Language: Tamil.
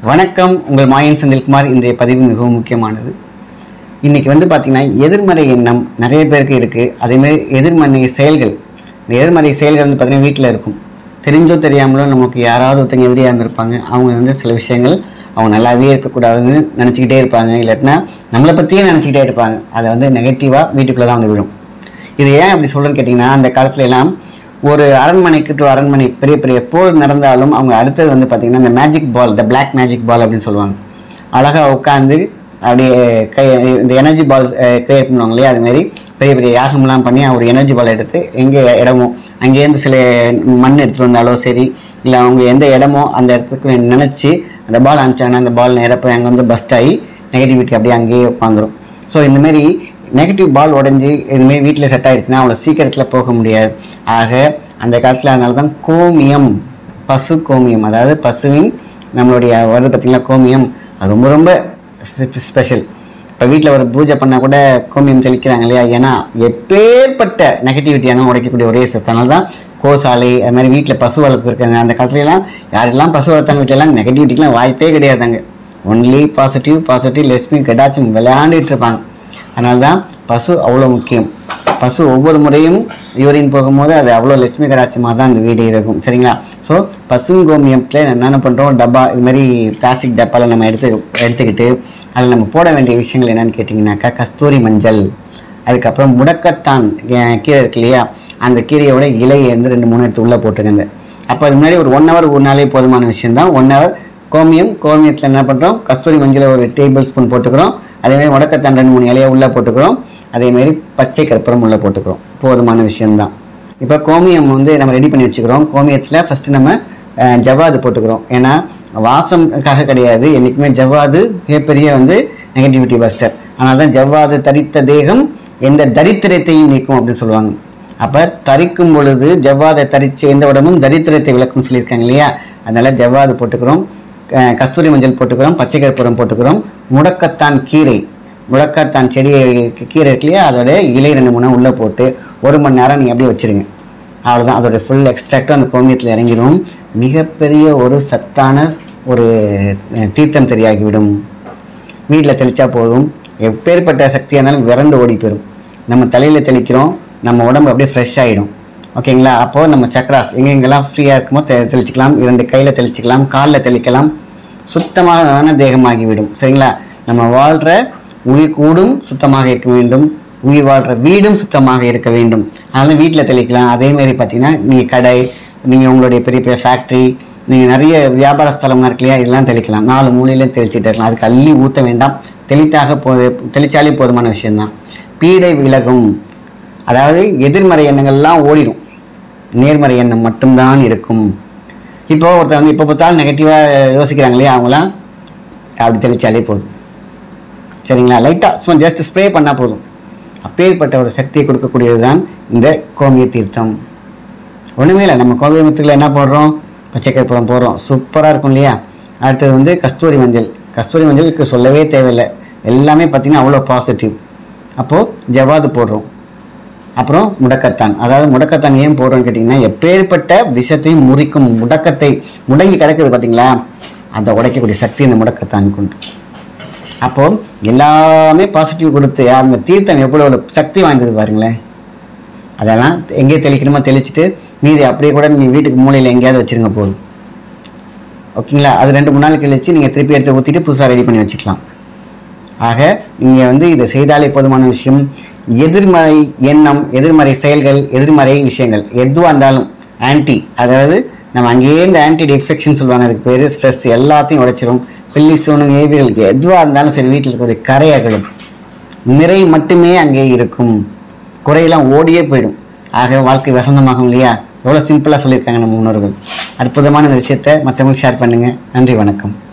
வணக்கம் உங்கள் மாயன் செந்தில்குமார் இன்றைய பதிவு மிகவும் முக்கியமானது இன்னைக்கு வந்து பார்த்தீங்கன்னா எதிர்மறை எண்ணம் நிறைய பேருக்கு இருக்குது அதேமாதிரி எதிர்மறை செயல்கள் இந்த எதிர்மறை செயல்கள் வந்து பார்த்தீங்கன்னா வீட்டில் இருக்கும் தெரிஞ்சோ தெரியாமலோ நமக்கு யாராவது ஒருத்தங்க எதிரியாக இருந்திருப்பாங்க அவங்க வந்து சில விஷயங்கள் அவங்க நல்லாவே இருக்கக்கூடாதுன்னு நினச்சிக்கிட்டே இருப்பாங்க இல்லாட்டினா நம்மளை பற்றியே நினச்சிக்கிட்டே இருப்பாங்க அதை வந்து நெகட்டிவாக வீட்டுக்குள்ளே தான் வந்து விடும் இது ஏன் அப்படி சொல்கிறேன்னு கேட்டிங்கன்னா அந்த காலத்துல எல்லாம் ஒரு அரண்மனைக்கு டு அரண்மனை பெரிய பெரிய போர் நடந்தாலும் அவங்க அடுத்தது வந்து பார்த்திங்கன்னா இந்த magic ball the black magic ball அப்படின்னு சொல்லுவாங்க அழகாக உட்காந்து அப்படியே கை இந்த எனர்ஜி பால் கிரியேட் பண்ணுவாங்க இல்லையா அது மாதிரி பெரிய பெரிய யாகம்லாம் பண்ணி ஒரு எனர்ஜி பால் எடுத்து எங்கே இடமோ அங்கேருந்து சில மண் எடுத்துகிட்டு வந்தாலோ சரி இல்லை அவங்க எந்த இடமோ அந்த இடத்துக்கு நினச்சி அந்த பால் அனுப்பிச்சாங்கன்னா அந்த பால் நேராக போய் அங்கே வந்து பஸ்ட் ஆகி நெகட்டிவிட்டி அப்படியே அங்கேயே உட்காந்துரும் ஸோ இந்தமாரி நெகட்டிவ் பால் உடஞ்சி இதுமாரி வீட்டில் செட் ஆயிடுச்சுன்னா அவ்வளோ சீக்கிரத்தில் போக முடியாது ஆக அந்த காலத்தில் அதனால தான் கோமியம் பசு கோமியம் அதாவது பசுவின் நம்மளுடைய வருது பார்த்திங்களா கோமியம் அது ரொம்ப ரொம்ப ஸ்பெஷல் இப்போ வீட்டில் ஒரு பூஜை பண்ணால் கூட கோமியம் தெளிக்கிறாங்க இல்லையா ஏன்னா எப்பேற்பட்ட நெகட்டிவிட்டியாக உடைக்கக்கூடிய ஒரே சத்தனால தான் கோசாலை அது மாதிரி வீட்டில் பசு வளர்த்துருக்காங்க அந்த காலத்துலலாம் யாரெல்லாம் பசு வளர்த்தாங்க வீட்டிலலாம் நெகட்டிவிட்டிக்கெலாம் வாய்ப்பே கிடையாதுங்க ஒன்லி பாசிட்டிவ் பாசிட்டிவ் லெஸ்மி கடாச்சும் விளையாண்டுட்டு இருப்பாங்க அதனால தான் பசு அவ்வளோ முக்கியம் பசு ஒவ்வொரு முறையும் யூரின் போகும்போது அது அவ்வளோ லட்சுமி கடாட்சமாக தான் அந்த வீடு இருக்கும் சரிங்களா ஸோ பசுங்கோமியத்தில் என்னென்ன பண்ணுறோம் டப்பா இது மாதிரி பிளாஸ்டிக் டப்பாவில் நம்ம எடுத்து எடுத்துக்கிட்டு அதில் நம்ம போட வேண்டிய விஷயங்கள் என்னென்னு கேட்டிங்கனாக்கா கஸ்தூரி மஞ்சள் அதுக்கப்புறம் முடக்கத்தான் அஹ், கீரை இருக்கு இல்லையா அந்த கீரையோட இலையை வந்து ரெண்டு மூணு எடுத்து உள்ளே போட்டுருங்க அப்போ அது முன்னாடி ஒரு ஒன் ஹவர் ஊறினாலே போதுமான விஷயம் தான் ஒன் ஹவர் கோமியம் கோமியத்தில் என்ன பண்ணுறோம் கஸ்தூரி மஞ்சளை ஒரு டேபிள் ஸ்பூன் போட்டுக்கிறோம் அதேமாதிரி முடக்கத்தான் ரெண்டு மூணு இலையை உள்ளே போட்டுக்கிறோம் அதேமாரி பச்சை கற்பூரம் உள்ளே போட்டுக்கிறோம் போதுமான விஷயம்தான் இப்போ கோமியம் வந்து நம்ம ரெடி பண்ணி வச்சுக்கிறோம் கோமியத்தில் ஃபஸ்ட்டு நம்ம அஹ், ஜவ்வாது போட்டுக்கிறோம் ஏன்னா வாசம்காக கிடையாது என்றைக்குமே ஜவ்வாது மிகப்பெரிய வந்து நெகட்டிவிட்டி பஸ்டர் அதனால தான் ஜவ்வாது தரித்த தேகம் எந்த தரித்திரத்தையும் நீக்கும் அப்படின்னு சொல்லுவாங்க அப்போ தரிக்கும் பொழுது ஜவ்வாதை தரிச்ச எந்த உடம்பும் தரித்திரத்தை விளக்கும் சொல்லியிருக்காங்க இல்லையா அதனால ஜவ்வாது போட்டுக்கிறோம் அஹ் கஸ்தூரி மஞ்சள் போட்டுக்கிறோம் பச்சை கற்பூரம் போட்டுக்கிறோம் முடக்கத்தான் கீரை முடக்கத்தான் செடி கீரை இருக்கு இல்லையா அதோட இலை ரெண்டு மூணு உள்ளே போட்டு ஒரு மணி நேரம் நீங்கள் அப்படியே வச்சுருங்க அவ்வளோதான் அதோட ஃபுல் எக்ஸ்ட்ராக்டும் அந்த கோமியத்தில் இறங்கிடும் மிகப்பெரிய ஒரு சத்தான ஒரு அஹ், தீர்த்தம் தெரியாகிவிடும் வீட்டில் தெளித்தா போதும் எப்பேற்பட்ட சக்தியாக இருந்தாலும் விரண்டு ஓடி போயிடும் நம்ம தலையில் தெளிக்கிறோம் நம்ம உடம்பு அப்படியே ஃப்ரெஷ் ஆகிடும் ஓகேங்களா அப்போது நம்ம சக்ராஸ் எங்கெங்கெல்லாம் ஃப்ரீயாக இருக்குமோ தெ தெளிச்சிக்கலாம் இரண்டு கையில் தெளிச்சிக்கலாம் காலில் தெளிக்கலாம் சுத்தமான தேகமாகிவிடும் சரிங்களா நம்ம வாழ்கிற உயிர் கூடும் சுத்தமாக இருக்க வேண்டும் உயிர் வாழ்கிற வீடும் சுத்தமாக இருக்க வேண்டும் அதனால் வீட்டில் தெளிக்கலாம் அதேமாரி பார்த்தீங்கன்னா நீங்கள் கடை நீங்கள் உங்களுடைய பெரிய பெரிய ஃபேக்ட்ரி நீங்கள் நிறைய வியாபார ஸ்தலம்லாம் இருக்கு இல்லையா இதெல்லாம் தெளிக்கலாம் நாலு மூலையிலும் தெளிச்சுட்டு இருக்கலாம் அதுக்கு அள்ளி ஊற்ற வேண்டாம் தெளித்தாக போ தெளித்தாலே போதுமான விஷயம்தான் பீடை விலகும் அதாவது எதிர்மறை எண்ணங்கள்லாம் ஓடிடும் நேர்மறை எண்ணம் மட்டும்தான் இருக்கும் இப்போ ஒருத்தர் வந்து இப்போ பார்த்தாலும் நெகட்டிவாக யோசிக்கிறாங்க இல்லையா அவங்களாம் அப்படி தெளித்தாலே போதும் சரிங்களா லைட்டாக சும்மா ஜஸ்ட் ஸ்ப்ரே பண்ணால் போதும் அப்பேற்பட்ட ஒரு சக்தியை கொடுக்கக்கூடியது தான் இந்த கோமிய தீர்த்தம் ஒன்றுமே இல்லை நம்ம கோமியத்தில் என்ன போடுறோம் பச்சை கற்பூரம் போடுறோம் சூப்பராக இருக்கும் இல்லையா அடுத்தது வந்து கஸ்தூரி மஞ்சள் கஸ்தூரி மஞ்சளுக்கு சொல்லவே தேவையில்லை எல்லாமே பார்த்திங்கன்னா அவ்வளோ பாசிட்டிவ் அப்போது ஜவாது போடுறோம் அப்புறம் முடக்கத்தான் அதாவது முடக்கத்தான் ஏன் போடுறோம்னு கேட்டிங்கன்னா எப்பேற்பட்ட விஷத்தையும் முறிக்கும் முடக்கத்தை முடங்கி கிடக்குது பார்த்தீங்களா அதை உடைக்கக்கூடிய சக்தி இந்த முடக்கத்தான் கொண்டு அப்போ எல்லாமே பாசிட்டிவ் கொடுத்து அந்த தீர்த்தம் எவ்வளோ சக்தி வாய்ந்தது பாருங்களேன் அதெல்லாம் எங்கேயே தெளிக்கணுமோ தெளிச்சுட்டு மீதி அப்படியே கூட நீங்கள் வீட்டுக்கு மூலையில் எங்கேயாவது வச்சுருங்க போதும் ஓகேங்களா அது ரெண்டு மூணு நாள் கழிச்சு நீங்கள் திருப்பி எடுத்து ஊற்றிட்டு புதுசாக ரெடி பண்ணி வச்சுக்கலாம் ஆக நீங்கள் வந்து இதை செய்தாலே போதுமான விஷயம் எதிர்மறை எண்ணம் எதிர்மறை செயல்கள் எதிர்மறை விஷயங்கள் எதுவாக இருந்தாலும் ஆன்டி அதாவது நம்ம அங்கேயே இந்த ஆன்டி டிஃபெக்ஷன் சொல்லுவாங்க அதுக்கு பேர் ஸ்ட்ரெஸ் எல்லாத்தையும் உடைச்சிரும் பில்லி சோனு ஏவிகள் எதுவாக இருந்தாலும் சரி வீட்டில் இருக்கக்கூடிய கரை அகலும் நிறை மட்டுமே அங்கே இருக்கும் குறையெல்லாம் ஓடியே போயிடும் ஆக வாழ்க்கை வசந்தமாகும் இல்லையா எவ்வளோ சிம்பிளாக சொல்லியிருக்காங்க நம்ம முன்னோர்கள் அற்புதமான இந்த விஷயத்தை மற்றவங்களுக்கு ஷேர் பண்ணுங்கள் நன்றி வணக்கம்